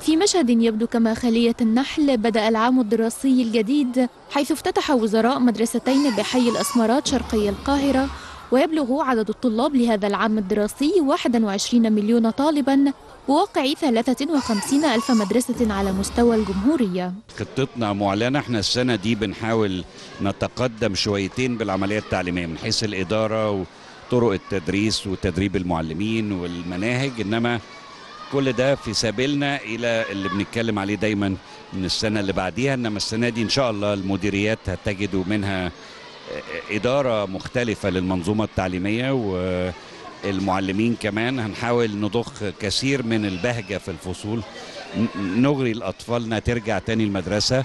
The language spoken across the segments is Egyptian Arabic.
في مشهد يبدو كما خلية النحل بدأ العام الدراسي الجديد حيث افتتح وزراء مدرستين بحي الأسمرات شرقي القاهرة ويبلغ عدد الطلاب لهذا العام الدراسي 21 مليون طالبا بواقع 53 ألف مدرسة على مستوى الجمهورية خطتنا معلنة احنا السنة دي بنحاول نتقدم شويتين بالعملية التعليمية من حيث الإدارة وطرق التدريس وتدريب المعلمين والمناهج إنما كل ده في سبيلنا إلى اللي بنتكلم عليه دايما من السنة اللي بعديها إنما السنة دي إن شاء الله المديريات هتجدوا منها إدارة مختلفة للمنظومة التعليمية والمعلمين كمان هنحاول نضخ كثير من البهجة في الفصول نغري الأطفالنا ترجع تاني المدرسة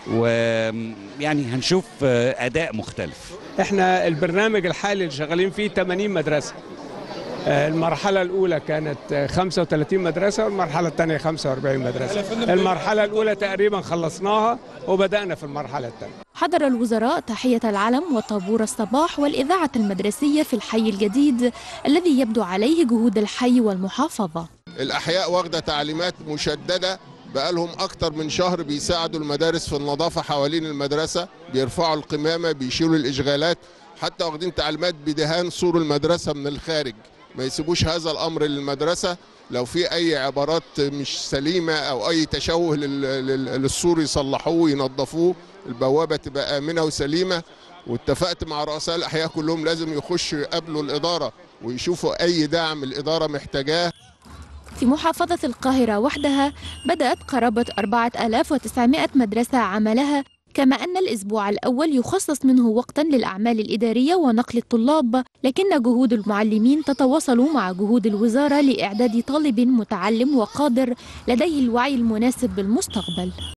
ويعني هنشوف أداء مختلف احنا البرنامج الحالي اللي شغالين فيه 80 مدرسة المرحلة الأولى كانت 35 مدرسة والمرحلة الثانية 45 مدرسة المرحلة الأولى تقريبا خلصناها وبدأنا في المرحلة الثانية حضر الوزراء تحية العلم وطابور الصباح والإذاعة المدرسية في الحي الجديد الذي يبدو عليه جهود الحي والمحافظة الأحياء واخدة تعليمات مشددة بقالهم أكتر من شهر بيساعدوا المدارس في النظافة حوالين المدرسة بيرفعوا القمامة بيشيلوا الإشغالات حتى واخدين تعليمات بدهان سور المدرسة من الخارج ما يسيبوش هذا الامر للمدرسه لو في اي عبارات مش سليمه او اي تشوه للسور يصلحوه وينظفوه البوابه تبقى امنه وسليمه واتفقت مع رؤساء الاحياء كلهم لازم يخشوا يقابلوا الاداره ويشوفوا اي دعم الاداره محتاجاه في محافظة القاهرة وحدها بدأت قرابة 4900 مدرسة عملها كما أن الأسبوع الأول يخصص منه وقتا للأعمال الإدارية ونقل الطلاب لكن جهود المعلمين تتواصل مع جهود الوزارة لإعداد طالب متعلم وقادر لديه الوعي المناسب بالمستقبل